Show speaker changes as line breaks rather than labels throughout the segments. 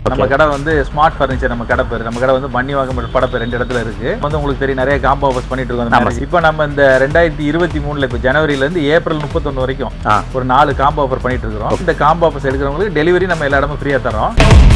நம்ம கடை வந்து ஸ்மார்ட் ஃபர்னிச்சர் நம்ம கடை பேர் நம்ம கடை வந்து மன்னிவாக்கம் மற்றும் படப்பேர் ரெண்டு இடத்துல இருக்கு வந்து உங்களுக்கு தெரியும் நிறைய காம்போ ஆஃபர்ஸ் பண்ணிட்டு இருக்கோம் இப்போ நம்ம இந்த ரெண்டாயிரத்தி இருபத்தி மூணுல இப்போ ஜனவரில இருந்து ஏப்ரல் முப்பத்தொன்னு வரைக்கும்
ஆ
ஒரு நாலு காம்போ ஆஃபர் பண்ணிட்டு இருக்கிறோம் இந்த காம்போ ஆஃபர்ஸ் எடுக்கிறவங்களுக்கு டெலிவரி நம்ம எல்லா இடமும் ஃப்ரீயா தரோம்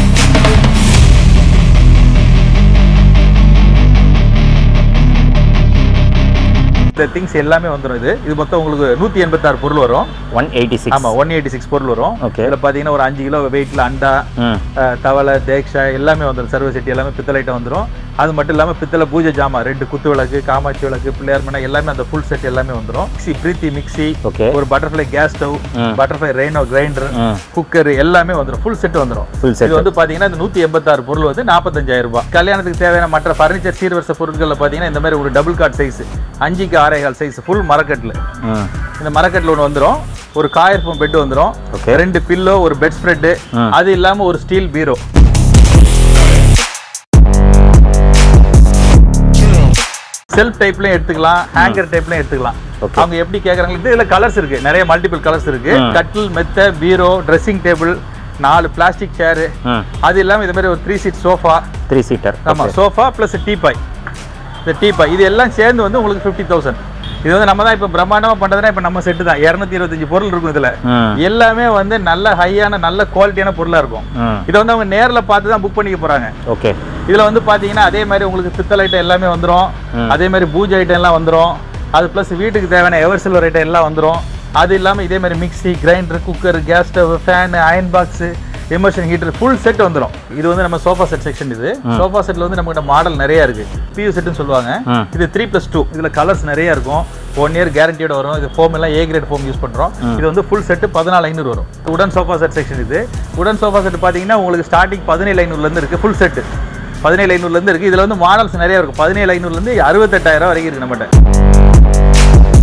இந்த திங்ஸ் எல்லாமே வந்துடும் இது இது மொத்தம் உங்களுக்கு நூத்தி எண்பத்தாறு பொருள் வரும்
ஒன் எயிட்டி சிக்ஸ்
ஆமா ஒன் எயிட்டி சிக்ஸ் பொருள் வரும்
ஓகே
இதுல பாத்தீங்கன்னா ஒரு அஞ்சு கிலோ வெயிட்ல அண்டா
ம்
அஹ், தவளை தேக்ஷா எல்லாமே வந்துடும் சர்வ செட்டி எல்லாமே பித்தளை ஐட்டம் வந்துடும் அது மட்டும் இல்லாமல் பித்தளை பூஜை ஜாமான் ரெண்டு குத்து விளக்கு காமாட்சி விளக்கு பிள்ளையார் மனை எல்லாமே அந்த ஃபுல் செட் எல்லாமே வந்துடும் மிக்ஸி பிரீத்தி மிக்ஸி
ஓகே
ஒரு பட்டர்ஃப்ளை கேஸ் ஸ்டவ்
ம்.
பட்டர்ஃப்ளை ரெய்னோ கிரைண்டர்
ம்
குக்கர் எல்லாமே வந்துடும் ஃபுல் செட் வந்துடும்
ஃபுல்
இது
செட்
வந்து பாத்தீங்கன்னா இந்த நூத்தி எண்பத்தாறு பொருள் வந்து நாற்பத்தஞ்சாயிரம் ரூபாய் கல்யாணத்துக்கு தேவையான மற்ற ஃபர்னிச்சர் சீர்வரிசை பொருட்கள்ல பாத்தீங்கன்னா இந்த மாதிரி ஒரு டபுள் கார்ட் சைஸ் அஞ்சுக்கு ஆறேகால் சைஸ் ஃபுல் மரக்கட்டில்
ம்
இந்த மரக்கட்டில் ஒன்று வந்துடும் ஒரு காயற்பம் பெட் வந்துடும்
Okay.
ரெண்டு பில்லோ ஒரு பெட் ஸ்ப்ரெட்டு
ம்.
அது இல்லாம ஒரு ஸ்டீல் பீரோ செல்ஃப் டைப்லயும் எடுத்துக்கலாம் ஹேங்கர் டைப்லயும் எடுத்துக்கலாம்
Okay.
அவங்க எப்படி கேக்குறாங்க இதுல கலர்ஸ் இருக்கு நிறைய மல்டிபிள் கலர்ஸ் இருக்கு
ம்.
கட்டில் மெத்த பீரோ ட்ரெஸ்ஸிங் டேபிள் நாலு பிளாஸ்டிக் சேரு
ம்
அது இல்லாம இது மாதிரி ஒரு three seat sofa
three seater
ஆமா சோஃபா ப்ளஸ் டீபாய் இந்த டீபாய் இது எல்லாம் சேர்ந்து வந்து உங்களுக்கு ஃபிஃப்டி தௌசண்ட் இது வந்து நம்ம தான் இப்போ பிரம்மாண்டமா பண்றதுனா இப்போ நம்ம செட்டு தான் இரநூத்தி இருபத்தஞ்சு பொருள் இருக்கும் இதுல
ம்
எல்லாமே வந்து நல்ல ஹையான நல்ல குவாலிட்டியான பொருளா இருக்கும்
ம்
இதை வந்து அவங்க நேர்ல பார்த்து தான் புக் பண்ணிக்க போறாங்க
ஓகே
இதுல வந்து பாத்தீங்கன்னா அதே மாதிரி உங்களுக்கு பித்தளை ஐட்டம் எல்லாமே வந்துரும்
ம்.
அதே மாதிரி பூஜை ஐட்டம் எல்லாம் வந்துரும் அது ப்ளஸ் வீட்டுக்கு தேவையான எவர் சில்வர் ஐட்டம் எல்லாம் வந்துரும் அது இல்லாம இதே மாதிரி mixie grinder cooker gas stove fan iron box immersion heater full set வந்துரும் இது வந்து நம்ம சோஃபா செட் செக்ஷன் இது சோஃபா செட்ல வந்து நம்மகிட்ட மாடல் நிறைய இருக்கு பியூ செட்னு சொல்லுவாங்க
ம்.
இது த்ரீ ப்ளஸ் டூ இதுல கலர்ஸ் நிறைய இருக்கும் ஒன் இயர் கேரண்டியோட வரும் இது ஃபோம் எல்லாம் ஏ கிரேட் ஃபோம் யூஸ் பண்றோம் இது வந்து ஃபுல் செட்டு பதினாலு ஐநூறு வரும் உடன் சோஃபா செட் செக்ஷன் இது உடன் சோஃபா செட் பாத்தீங்கன்னா உங்களுக்கு ஸ்டார்டிங் பதினேழு ஐநூறுல இருந்து இருக்கு ஃபுல் செட்டு பதினேழு ஐநூறுல இருந்து இருக்கு இதுல வந்து மாடல்ஸ் நிறைய இருக்கும் பதினேழு ஐநூறுல இருந்து அறுபத்தெட்டாயிரம் வரைக்கும் இருக்கு நம்மகிட்ட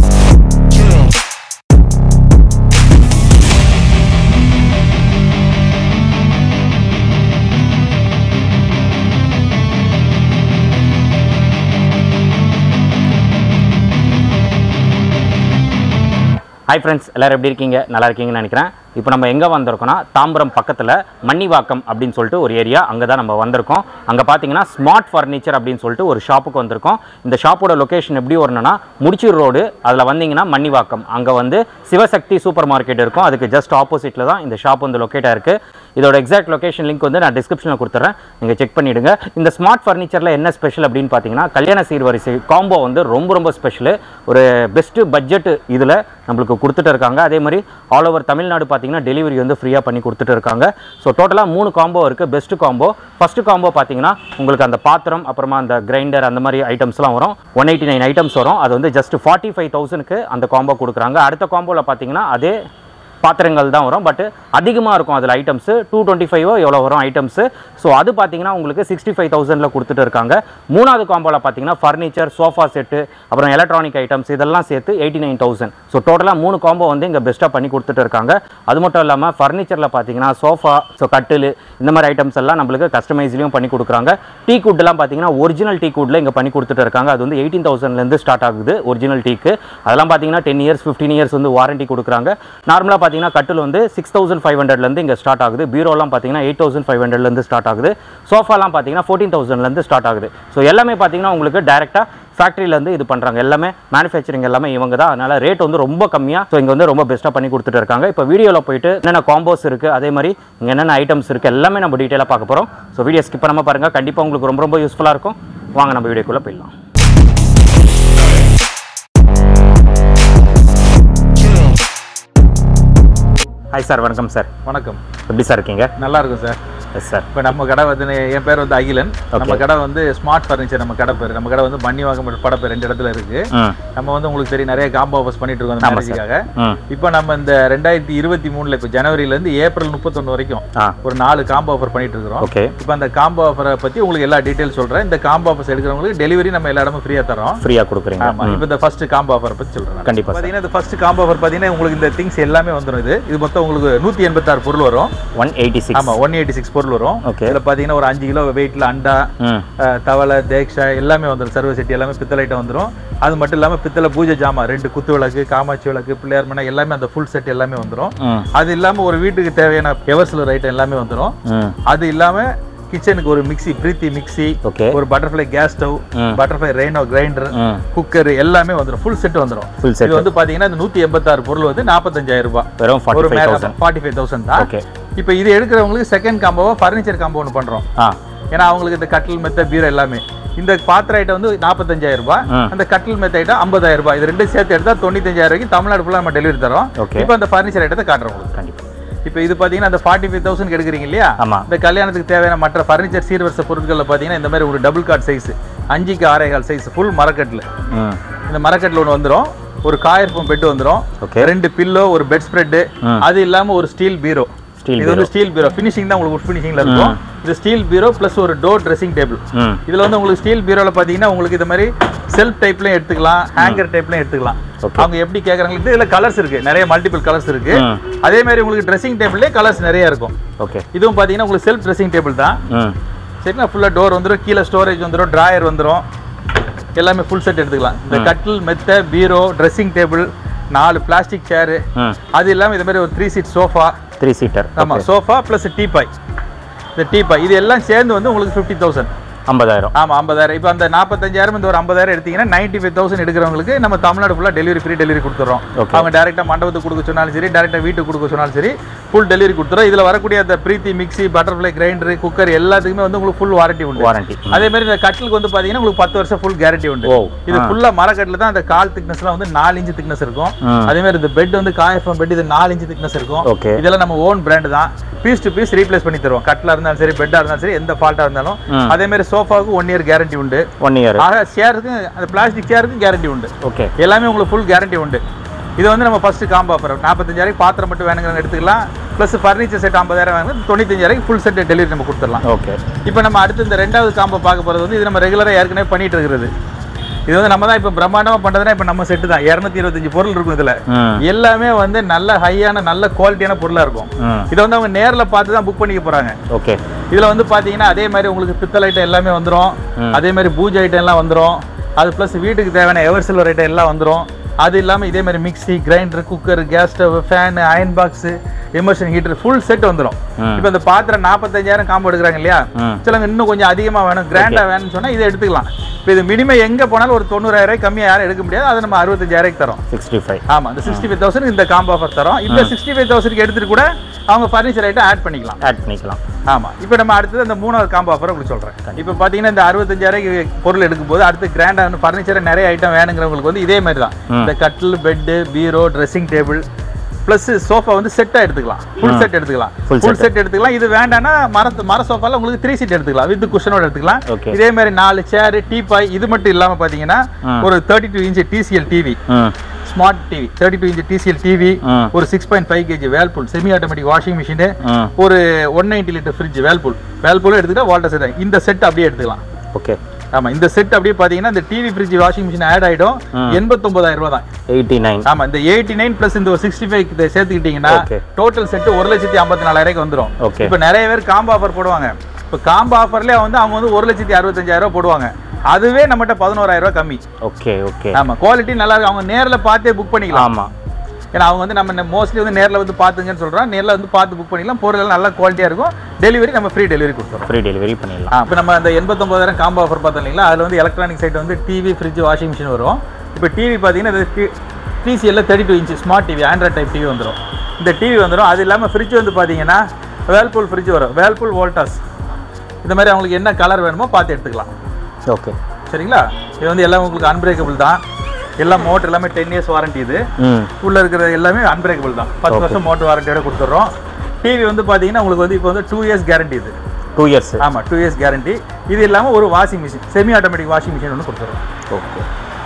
ஹாய் ஃப்ரெண்ட்ஸ் எல்லாரும் எப்படி இருக்கீங்க நல்லா இருக்கீங்கன்னு நினைக்கிறேன் இப்போ நம்ம எங்கே வந்திருக்கோம்னா தாம்பரம் பக்கத்தில் மன்னிவாக்கம் அப்படின்னு சொல்லிட்டு ஒரு ஏரியா அங்கே தான் நம்ம வந்திருக்கோம் அங்கே பார்த்தீங்கன்னா ஸ்மார்ட் ஃபர்னிச்சர் அப்படின்னு சொல்லிட்டு ஒரு ஷாப்புக்கு வந்திருக்கோம் இந்த ஷாப்போட லொகேஷன் எப்படி வரணும்னா முடிச்சூர் ரோடு அதில் வந்தீங்கன்னா மன்னிவாக்கம் அங்கே வந்து சிவசக்தி சூப்பர் மார்க்கெட் இருக்கும் அதுக்கு ஜஸ்ட் ஆப்போசிட்டில் தான் இந்த ஷாப் வந்து லொக்கேட் ஆயிருக்கு இதோட எக்ஸாக்ட் லொகேஷன் லிங்க் வந்து நான் டிஸ்கிரிப்ஷனில் கொடுத்துட்றேன் நீங்கள் செக் பண்ணிவிடுங்க இந்த ஸ்மார்ட் ஃபர்னிச்சரில் என்ன ஸ்பெஷல் அப்படின்னு பார்த்தீங்கன்னா கல்யாண சீர்வரிசை காம்போ வந்து ரொம்ப ரொம்ப ஸ்பெஷலு ஒரு பெஸ்ட்டு பட்ஜெட் இதில் நம்மளுக்கு கொடுத்துட்டு இருக்காங்க அதே மாதிரி ஆல் ஓவர் தமிழ்நாடு பார்த்தீங்கன்னா டெலிவரி வந்து ஃப்ரீயாக பண்ணி கொடுத்துட்டு இருக்காங்க ஸோ டோட்டலாக மூணு காம்போ இருக்குது பெஸ்ட் காம்போ ஃபஸ்ட்டு காம்போ பார்த்தீங்கன்னா உங்களுக்கு அந்த பாத்திரம் அப்புறமா அந்த கிரைண்டர் அந்த மாதிரி ஐட்டம்ஸ்லாம் வரும் ஒன் எயிட்டி நைன் ஐட்டம்ஸ் வரும் அது வந்து ஜஸ்ட் ஃபார்ட்டி ஃபைவ் தௌசண்ட்க்கு அந்த காம்போ கொடுக்குறாங்க அடுத்த காம்போவில் பார்த்தீங்கன்னா அதே பாத்திரங்கள் தான் வரும் பட் அதிகமாக இருக்கும் அதில் ஐட்டம்ஸு டூ டுவெண்ட்டி ஃபைவோ எவ்வளோ வரும் ஐட்டம்ஸு ஸோ அது பார்த்தீங்கன்னா உங்களுக்கு சிக்ஸ்டி ஃபைவ் தௌசண்டில் கொடுத்துட்டு இருக்காங்க மூணாவது காம்போவில் பார்த்தீங்கன்னா ஃபர்னிச்சர் சோஃபா செட்டு அப்புறம் எலக்ட்ரானிக் ஐட்டம்ஸ் இதெல்லாம் சேர்த்து எயிட்டி நைன் தௌசண்ட் ஸோ டோட்டலாக மூணு காம்போ வந்து இங்கே பெஸ்ட்டாக பண்ணி கொடுத்துட்டு இருக்காங்க அது மட்டும் இல்லாமல் ஃபர்னிச்சரில் பார்த்தீங்கன்னா சோஃபா ஸோ கட்டில் இந்த மாதிரி ஐட்டம்ஸ் எல்லாம் நம்மளுக்கு கஸ்டமைஸ்லையும் பண்ணி கொடுக்குறாங்க டீ குட்லாம் பார்த்தீங்கன்னா ஒரிஜினல் டீ குட்ல இங்கே பண்ணி கொடுத்துட்டு இருக்காங்க அது வந்து எயிட்டீன் தௌசண்ட்லேருந்து ஸ்டார்ட் ஆகுது ஒரிஜினல் டீக்கு அதெல்லாம் பார்த்தீங்கன்னா டென் இயர்ஸ் ஃபிஃப்டீன் இயர்ஸ் வந்து வாரண்டி கொடுக்குறாங்க நார்மலாக பார்த்தீங்கன்னா கட்டில் வந்து சிக்ஸ் தௌசண்ட் ஃபைவ் ஹண்ட்ரட்லேருந்து இங்கே ஸ்டார்ட் ஆகுது பீரோலாம் பார்த்தீங்கன்னா எயிட் தௌசண்ட் ஃபைவ் ஹண்ட்ரட்லேருந்து ஸ்டார்ட் ஆகுது சோஃபாலாம் பார்த்தீங்கன்னா ஃபோர்டீன் தௌசண்ட்லேருந்து ஸ்டார்ட் ஆகுது ஸோ எல்லாமே பார்த்தீங்கன்னா உங்களுக்கு டேரெக்டாக ஃபேக்ட்ரியிலேருந்து இது பண்ணுறாங்க எல்லாமே மேனுஃபேக்சரிங் எல்லாமே இவங்க தான் அதனால் ரேட் வந்து ரொம்ப கம்மியாக ஸோ இங்கே வந்து ரொம்ப பெஸ்ட்டாக பண்ணி கொடுத்துட்டு இருக்காங்க இப்போ வீடியோவில் போயிட்டு என்னென்ன காம்போஸ் இருக்குது அதே மாதிரி இங்கே என்னென்ன ஐட்டம்ஸ் இருக்குது எல்லாமே நம்ம டீட்டெயிலாக பார்க்க போகிறோம் ஸோ வீடியோ ஸ்கிப் பண்ணாமல் பாருங்கள் கண்டிப்பாக உங்களுக்கு ரொம்ப ரொம்ப யூஸ்ஃபுல்லாக இருக்கும் வாங்க நம்ம வீடியோக்குள்ளே போயிடலாம் ஹாய் சார் வணக்கம் சார்
வணக்கம்
எப்படி சார் இருக்கீங்க
நல்லா இருக்கும் சார்
எஸ் சார்
இப்போ நம்ம கடை வந்து என் பேர் வந்து அகிலன் நம்ம கடை வந்து ஸ்மார்ட் ஃபர்னிச்சர் நம்ம கடை பேர் நம்ம கடை வந்து மன்னிவாக்கம் மற்றும் படப்பேர் ரெண்டு இடத்துல இருக்கு
ம்
நம்ம வந்து உங்களுக்கு தெரியும் நிறைய காம்போ ஆஃபர்ஸ் பண்ணிட்டு இருக்கோம் அந்த மேரேஜுக்காக
ம்
இப்போ நம்ம இந்த ரெண்டாயிரத்தி இருபத்தி மூணுல இப்போ ஜனவரில இருந்து ஏப்ரல் முப்பத்தொன்னு வரைக்கும்
ஆ
ஒரு நாலு காம்போ ஆஃபர் பண்ணிட்டு இருக்கிறோம்
ஓகே
இப்போ அந்த காம்போ ஆஃபரை பத்தி உங்களுக்கு எல்லா டீடைல் சொல்றேன் இந்த காம்போ ஆஃபர்ஸ் எடுக்கிறவங்களுக்கு டெலிவரி நம்ம எல்லா இடமும் ஃப்ரீயா தரோம்
ஃப்ரீயாக கொடுக்குறீங்க
ஆமா இப்போ இந்த ஃபர்ஸ்ட் காம்போ ஆஃபர் பத்தி சொல்றேன்
கண்டிப்பா
பாத்தீங்கன்னா இந்த ஃபர்ஸ்ட் காம்போ ஆஃபர் பாத்தீங்கன்னா உங்களுக்கு இந்த திங்ஸ் எல்லாமே வந்துரும் இது இது மொத்தம் உங்களுக்கு நூற்றி எண்பத்தாறு பொருள் வரும்
ஒன் எயிட்டி சிக்ஸ்
ஆமாம் ஒன் எயிட்டி சிக்ஸ் பொருள் வரும்
Okay.
இதில் பார்த்தீங்கன்னா ஒரு அஞ்சு கிலோ வெயிட்டில் அண்டா
ம்
அஹ், தவளை தேக்ஷா எல்லாமே வந்துடும் சர்வ செட்டி எல்லாமே பித்தளை ஐட்டம் வந்துடும் அது மட்டும் இல்லாமல் பித்தளை பூஜை ஜாமான் ரெண்டு குத்து விளக்கு காமாட்சி விளக்கு பிள்ளையார் மனை எல்லாமே அந்த ஃபுல் செட் எல்லாமே வந்துடும்
ம்
அது இல்லாமல் ஒரு வீட்டுக்கு தேவையான எவர் சிலர் ஐட்டம் எல்லாமே வந்துடும்
ம்
அது இல்லாமல் கிச்சனுக்கு ஒரு மிக்ஸி பிரீத்தி மிக்ஸி
ஓகே
ஒரு பட்டர்ஃப்ளை கேஸ் ஸ்டவ்
ம்.
பட்டர்ஃப்ளை ரெய்னோ கிரைண்டர்
ம்
குக்கர் எல்லாமே வந்துடும் ஃபுல் செட் வந்துடும்
ஃபுல்
இது
செட்
வந்து பாத்தீங்கன்னா இந்த நூற்றி எண்பத்தாறு பொருள் வந்து நாற்பத்தஞ்சாயிரம் ரூபாய்
வெறும் ஃபார்ட்டி
ஒரு
ஃபைவ்
மேலே
தௌசண்ட்
ஃபார்ட்டி ஃபைவ் தௌசண்ட் தான்
ஓகே
இப்போ இது எடுக்கிறவங்களுக்கு செகண்ட் காம்போவா ஃபர்னிச்சர் காம்போ ஒன்று பண்ணுறோம்
ஆ
ஏன்னா அவங்களுக்கு இந்த கட்டில் மெத்த பீரோ எல்லாமே இந்த பாத்திர ஐட்டம் வந்து நாற்பத்தஞ்சாயிரம் ரூபாய்
ம்.
அந்த கட்டில் மெத்த ஐட்டம் ஐம்பதாயிரம் ரூபாய் இது ரெண்டும் சேர்த்து எடுத்தா தொண்ணூத்தஞ்சாயிரம் ரூபாய்க்கு தமிழ்நாடு ஃபுல்லாக நம்ம டெலிவரி தரோம்
Okay.
இப்போ அந்த ஃபர்னிச்சர் ஐட்டத்தை காட்டுறோம் உங்களுக்கு
கண்டிப்பாக
இப்போ இது பார்த்தீங்கன்னா அந்த ஃபார்ட்டி ஃபைவ் தௌசண்ட் எடுக்கிறீங்க இல்லையா
ஆமா
இந்த கல்யாணத்துக்கு தேவையான மற்ற ஃபர்னிச்சர் சீர்வரிசை பொருட்களில் பார்த்தீங்கன்னா இந்த மாதிரி ஒரு டபுள் கார்ட் சைஸ் அஞ்சுக்கு ஆறே கால் சைஸ் ஃபுல் மரக்கட்டில்
ம்
இந்த மரக்கட்டில் ஒன்று வந்துடும் ஒரு காயர்ஃபம் பெட் வந்துடும்
ஓகே
ரெண்டு பில்லோ ஒரு பெட் ஸ்ப்ரெட்டு
ம்.
அது இல்லாம ஒரு ஸ்டீல் பீரோ
ஸ்டீல்
இது வந்து ஸ்டீல் பீரோ ஃபினிஷிங் தான் உங்களுக்கு ஃபினிஷிங்ல இருக்கும் இது ஸ்டீல் பீரோ ப்ளஸ் ஒரு டோர் ட்ரெஸ்ஸிங் டேபிள்
ம்
இதுல வந்து உங்களுக்கு ஸ்டீல் பீரோல பாத்தீங்கன்னா உங்களுக்கு இது மாதிரி செல்ஃப் டைப்லயும் எடுத்துக்கலாம் ஹேங்கர் டைப்லயும் எடுத்துக்கலாம்
Okay.
அவங்க எப்படி கேக்குறாங்க இதுல கலர்ஸ் இருக்கு நிறைய மல்டிபிள் கலர்ஸ் இருக்கு
ம்
அதே மாதிரி உங்களுக்கு ட்ரெஸ்ஸிங் டேபிள்லேயே கலர்ஸ் நிறைய இருக்கும்
ஓகே
இதுவும் பாத்தீங்கன்னா உங்களுக்கு செல்ஃப் ட்ரெஸ்ஸிங் டேபிள் தான்
ம்
சரிங்களா ஃபுல்லா டோர் வந்துடும் கீழே ஸ்டோரேஜ் வந்துடும் டிராயர் வந்துடும் எல்லாமே ஃபுல் செட் எடுத்துக்கலாம் இந்த கட்டில் மெத்த பீரோ ட்ரெஸ்ஸிங் டேபிள் நாலு பிளாஸ்டிக் சேரு
ம்
அது இல்லாமல் இது மாதிரி ஒரு three seat sofa
three seater
ஆமாம் சோஃபா ப்ளஸ் டீபாய் இந்த டீபாய் இது எல்லாம் சேர்ந்து வந்து உங்களுக்கு ஃபிஃப்டி தௌசண்ட்
ஐம்பதாயிரம்
ஆமாம் ஐம்பதாயிரம் இப்போ அந்த நாற்பத்தஞ்சாயிரம் இந்த ஒரு ஐம்பதாயிரம் எடுத்தீங்கன்னா நைன்டி ஃபைவ் தௌசண்ட் எடுக்கிறவங்களுக்கு நம்ம தமிழ்நாடு ஃபுல்லாக டெலிவரி ஃப்ரீ டெலிவரி கொடுத்துறோம்
Okay.
அவங்க டேரெக்டாக மண்டபத்துக்கு கொடுக்க சொன்னாலும் சரி டேரெக்டாக வீட்டுக்கு கொடுக்க சொன்னாலும் சரி ஃபுல் டெலிவரி கொடுத்துறோம் இதில் வரக்கூடிய அந்த Preethi mixie Butterfly grinder cooker எல்லாத்துக்குமே வந்து உங்களுக்கு ஃபுல் வாரண்டி உண்டு
வாரண்டி
அதே மாதிரி இந்த கட்டிலுக்கு வந்து பார்த்தீங்கன்னா உங்களுக்கு பத்து வருஷம் ஃபுல் கேரண்டி உண்டு
ஓ
இது ஃபுல்லா மரக்கட்டில் தான் அந்த கால் திக்னஸ்லாம் வந்து நாலு இன்ச்சு திக்னஸ் இருக்கும்
ம்.
அதே மாதிரி இந்த பெட் வந்து காயஃபம் பெட் இது நாலு இன்ச்சு திக்னஸ் இருக்கும்
ஓகே
இதெல்லாம் நம்ம ஓன் பிராண்ட் தான் பீஸ் டு பீஸ் ரீப்ளேஸ் பண்ணி தருவோம் கட்டில் இருந்தாலும் சரி பெட்டா இருந்தாலும் சரி எந்த ஃபால்ட்டா இருந்தாலும்
ம்.
அதே மாதிரி சோஃபாவுக்கு ஒன் இயர் கேரண்டி உண்டு
ஒன் இயர்
ஆக சேருக்கு அந்த பிளாஸ்டிக் சேருக்கும் கேரண்டி உண்டு
ஓகே
எல்லாமே உங்களுக்கு ஃபுல் கேரண்டி உண்டு இது வந்து நம்ம ஃபர்ஸ்ட் காம்போ ஆஃபர் நாற்பத்தஞ்சாயிரம் பாத்திரம் மட்டும் வேணுங்கிறவங்க எடுத்துக்கலாம் ப்ளஸ் ஃபர்னிச்சர் செட் ஐம்பதாயிரம் வாங்க தொண்ணூத்தஞ்சாயிரம் ஃபுல் செட் டெலிவரி நம்ம கொடுத்துடலாம்
ஓகே
இப்போ நம்ம அடுத்து இந்த ரெண்டாவது காம்போ பார்க்க போகிறது வந்து இது நம்ம ரெகுலராக ஏற்கனவே பண்ணிட்டு இருக்கிறது இது வந்து நம்ம தான் இப்போ பிரம்மாண்டமாக பண்ணுறதுனா இப்போ நம்ம செட்டு தான் இரநூத்தி இருபத்தஞ்சு பொருள் இருக்கும் இதில்
ம்
எல்லாமே வந்து நல்ல ஹையான நல்ல குவாலிட்டியான பொருளாக இருக்கும்
ம்
இதை வந்து அவங்க நேரில் பார்த்து தான் புக் பண்ணிக்க போகிறாங்க
ஓகே
இதில் வந்து பார்த்தீங்கன்னா அதே மாதிரி உங்களுக்கு பித்தளை ஐட்டம் எல்லாமே வந்துடும்
ம்.
அதே மாதிரி பூஜை ஐட்டம் எல்லாம் வந்துடும் அது ப்ளஸ் வீட்டுக்கு தேவையான எவர் சில்வர் ஐட்டம் எல்லாம் வந்துடும் அது இல்லாமல் இதே மாதிரி mixie grinder cooker gas stove fan iron box immersion heater full set வந்துடும்
ம்.
இப்போ இந்த பாத்திரம் நாற்பத்தஞ்சாயிரம் காம்போ எடுக்கிறாங்க இல்லையா
ம்
சிலவங்க இன்னும் கொஞ்சம் அதிகமாக வேணும் கிராண்டாக வேணும்னு சொன்னால் இதை எடுத்துக்கலாம் இப்போ இது மினிமம் எங்கே போனாலும் ஒரு தொண்ணூறாயிரம் ரூபாய் கம்மியாக யாரும் எடுக்க முடியாது அதை நம்ம அறுபத்தஞ்சாயிரம் தரோம்
சிக்ஸ்டி ஃபைவ்
ஆமாம் இந்த சிக்ஸ்டி ஃபைவ் தௌசண்ட் இந்த காம்போ ஆஃபர் தரோம் இந்த சிக்ஸ்டி ஃபைவ் தௌசண்ட்க்கு எடுத்துட்டு கூட அவங்க ஃபர்னிச்சர் ஐட்டம் ஆட் பண்ணிக்கலாம்
ஆட் பண்ணிக்கலாம்
ஆமா இப்போ நம்ம அடுத்தது அந்த மூணாவது காம்போ ஆஃபர் உங்களுக்கு சொல்றேன் இப்போ பாத்தீங்கன்னா இந்த அறுபத்தஞ்சாயிரம் பொருள் எடுக்கும்போது அடுத்து கிராண்டாக ஃபர்னிச்சர் நிறைய ஐட்டம் வேணுங்கிறவங்களுக்கு வந்து இதே மாதிரி தான்
ம்.
இந்த கட்டில் பெட்டு பீரோ ட்ரெஸ்ஸிங் டேபிள் ப்ளஸ் சோஃபா வந்து செட்டாக எடுத்துக்கலாம் ஃபுல் செட் எடுத்துக்கலாம்
Full
ஃபுல் செட் எடுத்துக்கலாம் இது வேண்டாம்னா மரத்து மர சோஃபால உங்களுக்கு த்ரீ சீட் எடுத்துக்கலாம் வித் குஷனோட எடுத்துக்கலாம்
Okay.
இதே மாதிரி நாலு சேர் டீபாய் இது மட்டும் இல்லாம பாத்தீங்கன்னா
ம்.
ஒரு thirty two inch TCL TV
ம்
smart TV thirty two inch TCL TV
ம்
ஒரு six point five KG Whirlpool semi automatic washing machine
ம்
ஒரு one ninety litre fridge Whirlpool வேல்பூலும் எடுத்துக்கிட்டா வால்டர் செட் இந்த செட் அப்படியே எடுத்துக்கலாம்
ஓகே
ஆமா இந்த செட் அப்படியே பாத்தீங்கன்னா இந்த TV fridge washing machine add ஆயிடும்
ம்.
எண்பத்தொன்பதாயிரம் ரூபாய் தான்
எயிட்டி நைன்
ஆமா இந்த எயிட்டி நைன் பிளஸ் இந்த ஒரு சிக்ஸ்டி ஃபைவ் சேர்த்துக்கிட்டீங்கன்னா
Okay.
டோட்டல் செட் ஒரு லட்சத்தி ஐம்பத்தி நாலாயிரம் வந்துடும்
Okay.
இப்போ நிறைய பேர் காம்போ ஆஃபர் போடுவாங்க இப்போ காம்போ ஆஃபர்லேயே வந்து அவங்க வந்து ஒரு லட்சத்தி அறுபத்தஞ்சாயிரம் ரூபாய் போடுவாங்க அதுவே நம்மகிட்ட பதினோராயிரம் ரூபாய் கம்மி
ஓகே ஓகே
ஆமா குவாலிட்டி நல்லா இருக்கு அவங்க நேர்ல பார்த்தே புக் பண்ணிக்கலாம்
ஆமாம்
ஏன்னா அவங்க வந்து நம்ம மோஸ்ட்லி வந்து நேரில் வந்து பார்த்துங்கன்னு சொல்கிறோம் நேரில் வந்து பார்த்து புக் பண்ணிக்கலாம் பொருள் எல்லாம் நல்லா குவாலிட்டியாக இருக்கும் டெலிவரி நம்ம ஃப்ரீ டெலிவரி கொடுத்துறோம்
ஃப்ரீ டெலிவரி பண்ணிடலாம்
ஆ இப்போ நம்ம அந்த எண்பத்தொம்பதாயிரம் காம்போ ஆஃபர் பார்த்தோம் இல்லைங்களா அதில் வந்து எலக்ட்ரானிக் சைட் வந்து டிவி ஃப்ரிட்ஜ் வாஷிங் மிஷின் வரும் இப்போ டிவி பார்த்தீங்கன்னா இது டிசிஎல்ல thirty two inch smart TV Android type TV வந்துடும் இந்த டிவி வந்துடும் அது இல்லாமல் ஃப்ரிட்ஜ் வந்து பார்த்தீங்கன்னா வேல்பூல் ஃப்ரிட்ஜ் வரும் வேல்பூல் வோல்டாஸ் இந்த மாதிரி அவங்களுக்கு என்ன கலர் வேணுமோ பார்த்து எடுத்துக்கலாம்
ஓகே
சரிங்களா இது வந்து எல்லாம் உங்களுக்கு அன்பிரேக்கபிள் தான் எல்லாம் மோட்டர் எல்லாமே டென் இயர்ஸ் வாரண்டி இது
ம்
உள்ள இருக்கிற எல்லாமே அன்பிரேக்கபிள் தான் பத்து வருஷம் மோட்டர் வாரண்டியோட கொடுத்துட்றோம் டிவி வந்து பார்த்தீங்கன்னா உங்களுக்கு வந்து இப்போ வந்து டூ இயர்ஸ் கேரண்டி இது
டூ இயர்ஸ்
ஆமாம் டூ இயர்ஸ் கேரண்டி இது இல்லாமல் ஒரு washing machine semi automatic washing machine ஒன்று கொடுத்துருவோம்
ஓகே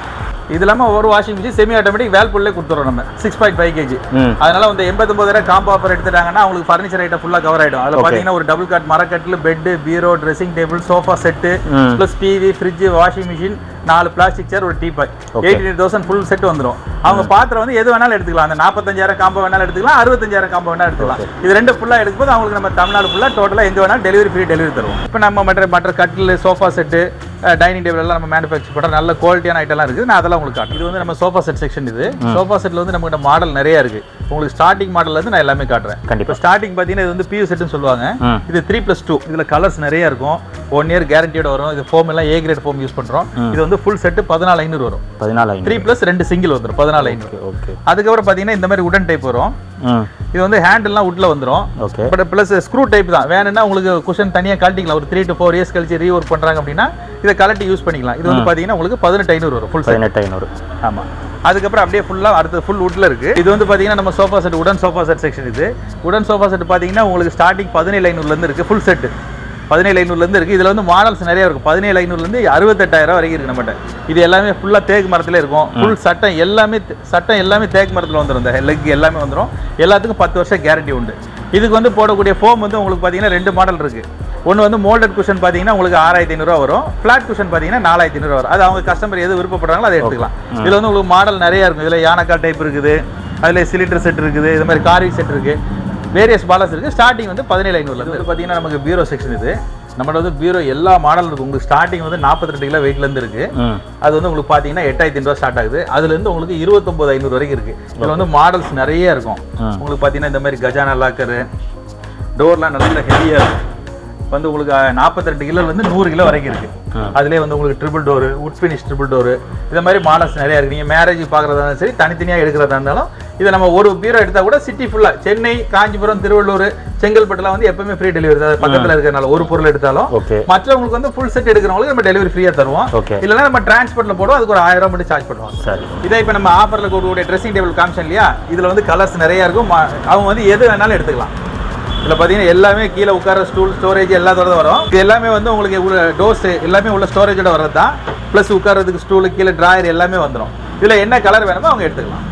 இது இல்லாம ஒரு வாஷிங் மிஷின் செமி ஆட்டோமேட்டிக் வேல்புல்லே கொடுத்துறோம் நம்ம சிக்ஸ் பாயிண்ட் ஃபைவ் கேஜி
ம்
அதனால வந்து எண்பத்தொம்பதாயிரம் காம்போ ஆஃபர் எடுத்துட்டாங்கன்னா உங்களுக்கு ஃபர்னிச்சர் ஐட்டம் ஃபுல்லாக கவர் ஆயிடும் அதில் பார்த்தீங்கன்னா ஒரு டபுள் காட் மரக்கட்டில் பெட்டு பீரோ ட்ரெஸ்ஸிங் டேபிள் சோஃபா செட்டு
ம்
plus TV fridge washing machine நாலு பிளாஸ்டிக் சேர் ஒரு teapoy eighty nine thousand full set வந்துடும் அவங்க பாத்திரம் வந்து எது வேணாலும் எடுத்துக்கலாம் அந்த நாற்பத்தஞ்சாயிரம் காம்போ வேணாலும் எடுத்துக்கலாம் அறுபத்தஞ்சாயிரம் காம்போ வேணாலும் எடுத்துக்கலாம் இது ரெண்டு ஃபுல்லாக எடுக்கும்போது அவங்களுக்கு நம்ம தமிழ்நாடு ஃபுல்லாக டோட்டலாக எங்கே வேணாலும் டெலிவரி ஃப்ரீ டெலிவரி தருவோம் இப்போ நம்ம மற்ற மற்ற கட்டில் சோஃபா செட்டு டைனிங் டேபிள் எல்லாம் நம்ம மேனுஃபேக்சர் பண்ணுற நல்ல குவாலிட்டியான ஐட்டம்லாம் இருக்குது நான் அதெல்லாம் உங்களுக்கு காட்டுறேன் இது வந்து நம்ம சோஃபா செட் செக்ஷன் இது சோஃபா செட்டில் வந்து நம்மகிட்ட மாடல் நிறைய இருக்கு உங்களுக்கு ஸ்டார்டிங் மாடல்ல இருந்து நான் எல்லாமே காட்டுறேன்
கண்டிப்பா
இப்போ ஸ்டார்டிங் பார்த்தீங்கன்னா இது வந்து பியூ செட்னு சொல்லுவாங்க
ம்
இது த்ரீ ப்ளஸ் டூ இதில் கலர்ஸ் நிறைய இருக்கும் ஒன் இயர் கேரண்டியோட வரும் இது ஃபோம் எல்லாம் ஏ கிரேட் ஃபோம் யூஸ் பண்ணுறோம் இது வந்து ஃபுல் செட்டு பதினாலு ஐநூறு வரும்
பதினாலு ஐநூறு
த்ரீ ப்ளஸ் ரெண்டு சிங்கிள் வந்துடும் பதினாலு ஐநூறு
ஓகே
அதுக்கப்புறம் பார்த்தீங்கன்னா இந்த மாதிரி உடன் டைப் வரும்
ம்
இது வந்து ஹேண்டல்லாம் உட்ல வந்துடும்
okay
but plus screw type தான் வேணும்னா உங்களுக்கு குஷன் தனியாக கழட்டிக்கலாம் ஒரு த்ரீ டு ஃபோர் இயர்ஸ் கழிச்சு ரீஒர்க் பண்ணுறாங்க அப்படின்னா இதை கழட்டி யூஸ் பண்ணிக்கலாம் இது வந்து பார்த்தீங்கன்னா உங்களுக்கு பதினெட்டு ஐநூறு வரும் ஃபுல் செட்
பதினெட்டு ஐநூறு
ஆமாம் அதுக்கப்புறம் அப்படியே ஃபுல்லாக அடுத்து ஃபுல் வுட்ல இருக்கு இது வந்து பார்த்தீங்கன்னா நம்ம sofa set wooden sofa set section இது உடன் சோஃபா செட் பார்த்தீங்கன்னா உங்களுக்கு ஸ்டார்டிங் பதினேழு ஐநூறுலேருந்து இருக்குது ஃபுல் செட்டு பதினேழு ஐநூறுலேருந்து இருக்குது இதில் வந்து மாடல்ஸ் நிறைய இருக்கும் பதினேழு ஐநூறுலேருந்து அறுபத்தெட்டாயிரம் வரைக்கும் இருக்குது நம்மகிட்ட இது எல்லாமே ஃபுல்லாக தேக்கு மரத்துல இருக்கும் ஃபுல் சட்டம் எல்லாமே தே- சட்டம் எல்லாமே தேக்கு மரத்தில் வந்துடும் இந்த லெக் எல்லாமே வந்துடும் எல்லாத்துக்கும் பத்து வருஷம் கேரண்டி உண்டு இதுக்கு வந்து போடக்கூடிய ஃபோம் வந்து உங்களுக்கு பார்த்தீங்கன்னா ரெண்டு மாடல் இருக்குது ஒன்று வந்து மோல்டட் குஷன் பார்த்தீங்கன்னா உங்களுக்கு ஆறாயிரத்தி ஐநூறுரூவா வரும் ஃப்ளாட் குஷன் பார்த்தீங்கன்னா நாலாயிரத்தி ஐநூறுவா வரும் அது அவங்க கஸ்டமர் எது விருப்பப்படுறாங்களோ அதை எடுத்துக்கலாம் இதில் வந்து உங்களுக்கு மாடல் நிறைய இருக்கும் இதில் யானக்கா டைப் இருக்குது அதில் சிலிண்டர் செட் இருக்குது இது மாதிரி கார்வி செட் இருக்குது வேரியஸ் மாடல்ஸ் இருக்குது ஸ்டார்டிங் வந்து பதினேழு ஐநூறுலேருந்து வந்து பார்த்தீங்கன்னா நமக்கு பீரோ செக்ஷன் இது நம்மளோட வந்து பீரோ எல்லா மாடலும் இருக்கும் உங்களுக்கு ஸ்டார்டிங் வந்து நாற்பத்தி ரெண்டு கிலோ வெயிட்லேருந்து இருக்குது
ம்
அது வந்து உங்களுக்கு பார்த்தீங்கன்னா எட்டாயிரத்தி ரூபா ஸ்டார்ட் ஆகுது அதுலேருந்து உங்களுக்கு இருபத்தொம்பது ஐநூறு வரைக்கும் இருக்குது இதில் வந்து மாடல்ஸ் நிறைய இருக்கும்
ம்.
உங்களுக்கு பார்த்தீங்கன்னா இந்த மாதிரி கஜானா லாக்கரு டோர்லாம் நல்ல ஹெவியாக இருக்கும் வந்து உங்களுக்கு நாற்பத்தி ரெண்டு கிலோலேருந்து நூறு கிலோ வரைக்கும் இருக்குது அதுலேயே வந்து உங்களுக்கு triple door wood finish triple door இந்த மாதிரி மாடல்ஸ் நிறைய இருக்குது நீங்கள் மேரேஜ் பார்க்குறதா இருந்தாலும் சரி தனித்தனியாக எடுக்கிறதா இருந்தாலும் இதை நம்ம ஒரு பீரோ எடுத்தால் கூட சிட்டி ஃபுல்லாக சென்னை காஞ்சிபுரம் திருவள்ளூர் செங்கல்பட்டுலாம் வந்து எப்பவுமே ஃப்ரீ டெலிவரி தான் பக்கத்தில் இருக்கிறனால ஒரு பொருள் எடுத்தாலும்
ஓகே
மற்றவங்களுக்கு வந்து ஃபுல் செட் எடுக்கிறவங்களுக்கு நம்ம டெலிவரி ஃப்ரீயாக தருவோம்
ஓகே
இல்லைன்னா நம்ம டிரான்ஸ்போர்ட்டில் போடுவோம் அதுக்கு ஒரு ஆயிரம் ரூபாய் மட்டும் சார்ஜ் பண்ணுவோம்
சரி
இதே இப்போ நம்ம ஆஃபரில் கொடுக்கக்கூடிய ட்ரெஸ்ஸிங் டேபிள் காமிச்சோம் இல்லையா இதில் வந்து கலர்ஸ் நிறைய இருக்கும் மா- அவங்க வந்து எது வேணாலும் எடுத்துக்கலாம் இதில் பார்த்தீங்கன்னா எல்லாமே கீழே உட்கார ஸ்டூல் ஸ்டோரேஜ் எல்லாத்தோட தான் வரும் இது எல்லாமே வந்து உங்களுக்கு உள்ள டோஸ் எல்லாமே உள்ள ஸ்டோரேஜோட வர்றது தான் ப்ளஸ் உட்காரதுக்கு ஸ்டூலு கீழே ட்ராயர் எல்லாமே வந்துடும் இதில் என்ன கலர் வேணுமோ அவங்க எடுத்துக்கலாம்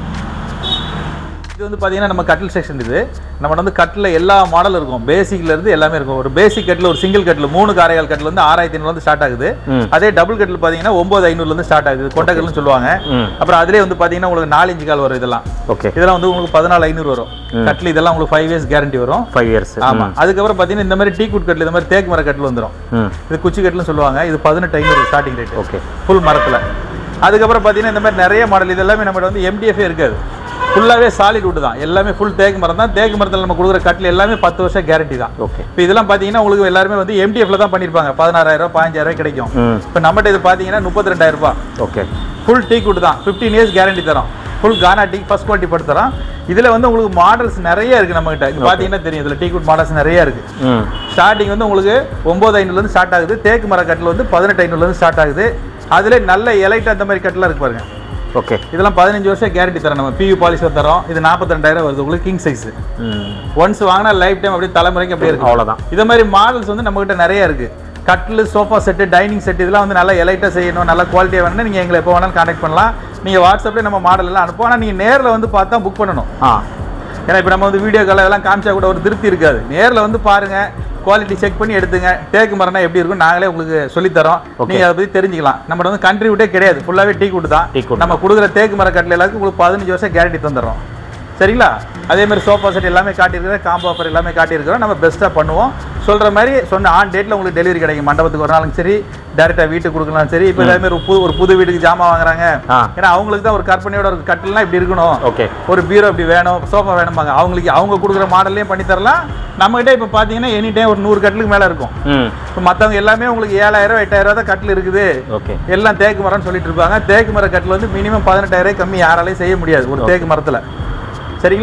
இது வந்து பார்த்தீங்கன்னா நம்ம கட்டில் செக்ஷன் இது நம்ம வந்து கட்டில் எல்லா மாடல் இருக்கும் பேசிக்ல இருந்து எல்லாமே இருக்கும் ஒரு பேசிக் கட்டில் ஒரு சிங்கிள் கட்டில் மூணு காரையால் கட்டில் வந்து ஆறாயிரத்தி ஐநூறுலேருந்து ஸ்டார்ட் ஆகுது
ம்
அதே டபுள் கட்டில் பார்த்தீங்கன்னா ஒம்பது ஐநூறுலேருந்து ஸ்டார்ட் ஆகுது கொண்டக்கல்னு சொல்லுவாங்க
ம்
அப்புறம் அதிலே வந்து பார்த்தீங்கன்னா உங்களுக்கு நாலு இன்ச்சு கால் வரும் இதெல்லாம்
ஓகே
இதெல்லாம் வந்து உங்களுக்கு பதினாலு ஐநூறு வரும் கட்டில் இதெல்லாம் உங்களுக்கு ஃபைவ் இயர்ஸ் கேரண்டி வரும்
ஃபைவ் இயர்ஸ்
ஆமா அதுக்கப்புறம் பார்த்தீங்கன்னா இந்த மாதிரி டீ குட் கட்டில் இந்த மாதிரி தேக்கு மர கட்டில் வந்துடும்
ம்
இது குச்சி கட்டில்னு சொல்லுவாங்க இது பதினெட்டு ஐநூறு ஸ்டார்டிங் ரேட்
ஓகே
ஃபுல் மரத்தில் அதுக்கப்புறம் பார்த்தீங்கன்னா இந்த மாதிரி நிறைய மாடல் இது எல்லாமே நம்மகிட்ட வந்து எம்டிஎஃபே இருக்காது ஃபுல்லாகவே சாலிட் வுட் தான் எல்லாமே ஃபுல் தேக்கு மரம் தான் தேக்கு மரத்தில் நம்ம கொடுக்குற கட்டில் எல்லாமே பத்து வருஷம் கேரண்டி தான்
ஓகே
இப்போ இதெல்லாம் பார்த்தீங்கன்னா உங்களுக்கு எல்லாருமே வந்து எம்டிஎஃப்ல தான் பண்ணியிருப்பாங்க பதினாறாயிரம் பதினஞ்சாயிரம் கிடைக்கும்
ம்
இப்போ நம்மகிட்ட இது பார்த்தீங்கன்னா முப்பத்தி ரெண்டாயிரம் ரூபாய்
ஓகே
ஃபுல் டீ குட் தான் ஃபிஃப்டீன் இயர்ஸ் கேரண்டி தரோம் full Ghana teak first quality படுத்து தரோம் இதில் வந்து உங்களுக்கு மாடல்ஸ் நிறைய இருக்குது நம்மகிட்ட இது பார்த்தீங்கன்னா தெரியும் இதில் டீ குட் மாடல்ஸ் நிறைய இருக்குது
ம்
ஸ்டார்டிங் வந்து உங்களுக்கு ஒம்பது ஐநூறுலேருந்து ஸ்டார்ட் ஆகுது தேக்கு மர கட்டில் வந்து பதினெட்டு ஐநூறுலேருந்து ஸ்டார்ட் ஆகுது அதில் நல்ல எலைட் அந்த மாதிரி கட்டிலாம் இருக்கு பாருங்க
ஓகே
இதெல்லாம் பதினஞ்சு வருஷம் கேரண்டி தரோம் நம்ம பியூ பாலிசி தரோம் இது நாற்பத்தி ரெண்டாயிரம் வருது உங்களுக்கு கிங் சைஸ்
ம்
ஒன்ஸ் வாங்கினா லைஃப் டைம் அப்படியே தலைமுறைக்கு அப்படியே இருக்கும்
அவ்வளோதான்
இதே மாதிரி மாடல்ஸ் வந்து நம்மகிட்ட நிறைய இருக்கு கட்டில் சோஃபா செட்டு டைனிங் செட் இதெல்லாம் வந்து நல்லா எலைட்டாக செய்யணும் நல்ல குவாலிட்டியாக வேணும்னா நீங்கள் எங்களை எப்போ வேணாலும் கான்டாக்ட் பண்ணலாம் நீங்கள் வாட்ஸ்அப்லேயே நம்ம மாடல் எல்லாம் அனுப்புவோம் ஆனால் நீங்கள் நேரில் வந்து பார்த்தா புக் பண்ணணும்
ஆ
ஏன்னா இப்போ நம்ம வந்து வீடியோ கால் அதெல்லாம் காமிச்சா கூட ஒரு திருப்தி இருக்காது நேரில் வந்து பாருங்க குவாலிட்டி செக் பண்ணி எடுத்துங்க தேக்கு மரம்னா எப்படி இருக்கும் நாங்களே உங்களுக்கு சொல்லித்தரோம்
Okay.
நீங்கள் அதை பற்றி தெரிஞ்சுக்கலாம் நம்ம வந்து கண்ட்ரிபியூட்டே கிடையாது ஃபுல்லாகவே டீ குட்டு தான்
Teak wood
நம்ம கொடுக்குற தேக்கு மர கட்டில் எல்லாத்துக்கும் உங்களுக்கு பதினஞ்சு வருஷம் கேரண்டி தந்துடுறோம் சரிங்களா அதே மாதிரி சோஃபா செட் எல்லாமே காட்டியிருக்கிறோம் காம்போ ஆஃபர் எல்லாமே காட்டியிருக்கிறோம் நம்ம பெஸ்ட்டாக பண்ணுவோம் சொல்கிற மாதிரி சொன்ன ஆன் டேட்டில் உங்களுக்கு டெலிவரி கிடைக்கும் மண்டபத்துக்கு ஒரு நாளும் சரி டேரெக்டாக வீட்டுக்கு கொடுக்கலாம் சரி இப்போ இதே மாதிரி ஒரு புது ஒரு புது வீட்டுக்கு ஜாமான் வாங்குறாங்க
ஆ
ஏன்னா அவங்களுக்கு தான் ஒரு கற்பனையோட ஒரு கட்டில்லாம் இப்படி இருக்கணும்
ஓகே
ஒரு பீரோ இப்படி வேணும் சோஃபா வேணும்பாங்க அவங்களுக்கு அவங்க கொடுக்குற மாடல்லையும் பண்ணி தரலாம் நம்மகிட்ட இப்போ பார்த்தீங்கன்னா எனி டைம் ஒரு நூறு கட்டிலுக்கு மேலே இருக்கும்
ம்
இப்போ மற்றவங்க எல்லாமே உங்களுக்கு ஏழாயிரம் எட்டாயிரம் தான் கட்டில் இருக்குது
ஓகே
எல்லாம் தேக்கு மரம்னு சொல்லிட்டு இருப்பாங்க தேக்கு மர கட்டில் வந்து மினிமம் பதினெட்டாயிரம் கம்மி யாராலையும் செய்ய முடியாது ஒரு தேக்கு மரத்தில் சரிங்களா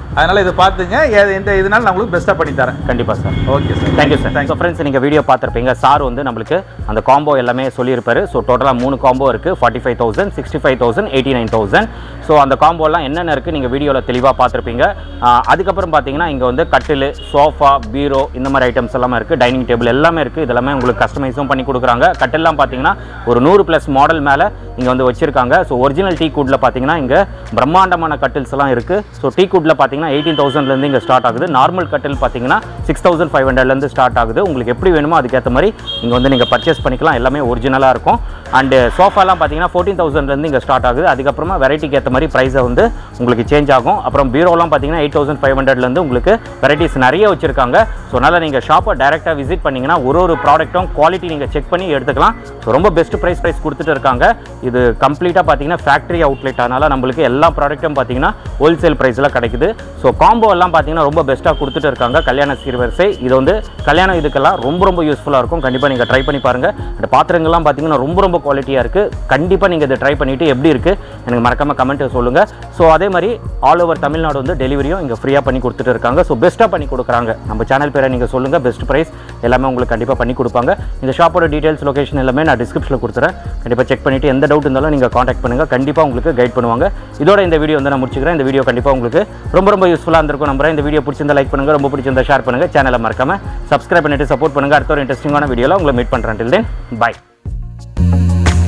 அதனால இதை பார்த்துங்க எது- எந்த இதனால நான் உங்களுக்கு பெஸ்ட்டாக பண்ணி தரேன்
கண்டிப்பாக sir
okay sir
thank you sir so friends நீங்கள் வீடியோ பார்த்துருப்பீங்க சார் வந்து நம்மளுக்கு அந்த காம்போ எல்லாமே சொல்லியிருப்பாரு ஸோ டோட்டலாக மூணு காம்போ இருக்குது forty five thousand sixty five thousand eighty nine thousand so அந்த காம்போலாம் என்னென்ன இருக்குது நீங்கள் வீடியோவில் தெளிவாக பார்த்துருப்பீங்க ஆஹ் அதுக்கப்புறம் பார்த்தீங்கன்னா இங்கே வந்து கட்டில் சோஃபா பீரோ இந்த மாதிரி ஐட்டம்ஸ் எல்லாமே இருக்குது டைனிங் டேபிள் எல்லாமே இருக்குது இதெல்லாமே உங்களுக்கு கஸ்டமைஸும் பண்ணி கொடுக்குறாங்க கட்டில்லாம் பார்த்தீங்கன்னா ஒரு நூறு ப்ளஸ் மாடல் மேலே இங்கே வந்து வச்சிருக்காங்க ஸோ ஒரிஜினல் டீ குட்டில் பார்த்தீங்கன்னா இங்கே பிரம்மாண்டமான கட்டில்ஸ் எல்லாம் இருக்குது ஸோ டீ குட்டில் பார்த்தீங்கன்னா எயிட்டீன் தௌசண்ட்லேருந்து இங்கே ஸ்டார்ட் ஆகுது நார்மல் கட்டில் பார்த்தீங்கன்னா சிக்ஸ் தௌசண்ட் ஃபைவ் ஹண்ட்ரட்லேருந்து ஸ்டார்ட் ஆகுது உங்களுக்கு எப்படி வேணுமோ அதுக்கேற்ற மாதிரி இங்கே வந்து நீங்கள் பர்ச்சேஸ் பண்ணிக்கலாம் எல்லாமே ஒரிஜினலாக இருக்கும் அண்டு சோஃபாலாம் பார்த்தீங்கன்னா ஃபோர்டீன் தௌசண்ட்லேருந்து இங்கே ஸ்டார்ட் ஆகுது அதுக்கப்புறமா வெரைட்டிக்கு ஏற்ற மாதிரி ப்ரைஸை வந்து உங்களுக்கு சேஞ்ச் ஆகும் அப்புறம் பீரோலாம் பார்த்தீங்கன்னா எயிட் தௌசண்ட் ஃபைவ் ஹண்ட்ரட்லேருந்து உங்களுக்கு வெரைட்டிஸ் நிறைய வச்சிருக்காங்க ஸோ அதனால் நீங்கள் ஷாப்பை டேரெக்டாக விசிட் பண்ணிங்கன்னா ஒரு ஒரு ப்ராடக்ட்டும் குவாலிட்டி நீங்கள் செக் பண்ணி எடுத்துக்கலாம் ஸோ ரொம்ப பெஸ்ட் ப்ரைஸ் ப்ரைஸ் கொடுத்துட்டு இருக்காங்க இது கம்ப்ளீட்டாக பார்த்தீங்கன்னா ஃபேக்ட்ரி அவுட்லெட் அதனால் நம்மளுக்கு எல்லா ப்ராடக்ட்டும் பார்த்தீங்கன்னா ஹோல்சேல் ப்ரைஸில் கிடைக்குது ஸோ காம்போ எல்லாம் பார்த்தீங்கன்னா ரொம்ப பெஸ்ட்டாக கொடுத்துட்டு இருக்காங்க கல்யாண சீர்வரிசை இது வந்து கல்யாணம் இதுக்கெல்லாம் ரொம்ப ரொம்ப யூஸ்ஃபுல்லாக இருக்கும் கண்டிப்பாக நீங்கள் ட்ரை பண்ணி பாருங்கள் அந்த பாத்திரங்கள்லாம் பார்த்தீங்கன்னா ரொம்ப ரொம்ப குவாலிட்டியாக இருக்குது கண்டிப்பாக நீங்கள் இதை ட்ரை பண்ணிவிட்டு எப்படி இருக்குது எனக்கு மறக்காமல் கமெண்ட் சொல்லுங்கள் ஸோ அதே மாதிரி ஆல் ஓவர் தமிழ்நாடு வந்து டெலிவரியும் இங்கே ஃப்ரீயாக பண்ணி கொடுத்துட்டு இருக்காங்க ஸோ பெஸ்ட்டாக பண்ணி கொடுக்குறாங்க நம்ம சேனல் பேரை நீங்கள் சொல்லுங்கள் பெஸ்ட் ப்ரைஸ் எல்லாமே உங்களுக்கு கண்டிப்பாக பண்ணி கொடுப்பாங்க இந்த ஷாப்போட டீடைல்ஸ் லொகேஷன் எல்லாமே நான் டிஸ்கிரிப்ஷனில் கொடுத்துறேன் கண்டிப்பாக செக் பண்ணிவிட்டு எந்த டவுட் இருந்தாலும் நீங்கள் காண்டாக்ட் பண்ணுங்கள் கண்டிப்பாக உங்களுக்கு கைட் பண்ணுவாங்க இதோட இந்த வீடியோ வந்து நான் முடிச்சுக்கிறேன் இந்த வீடியோ கண்டிப்பாக உங்களுக்கு ரொம்ப ரொம்ப யூஸ்ஃபுல்லாக இருந்திருக்கும் நம்புறேன் இந்த வீடியோ பிடிச்சிருந்தா லைக் பண்ணுங்கள் ரொம்ப பிடிச்சிருந்தா ஷேர் பண்ணுங்கள் சேனலை மறக்காம சப்ஸ்கிரைப் பண்ணிட்டு சப்போர்ட் பண்ணுங்கள் அடுத்த ஒரு இன்ட்ரெஸ்டிங்கான வீடியோவில் உங்களை மீட் பண்ணுறேன் டில் தென் பை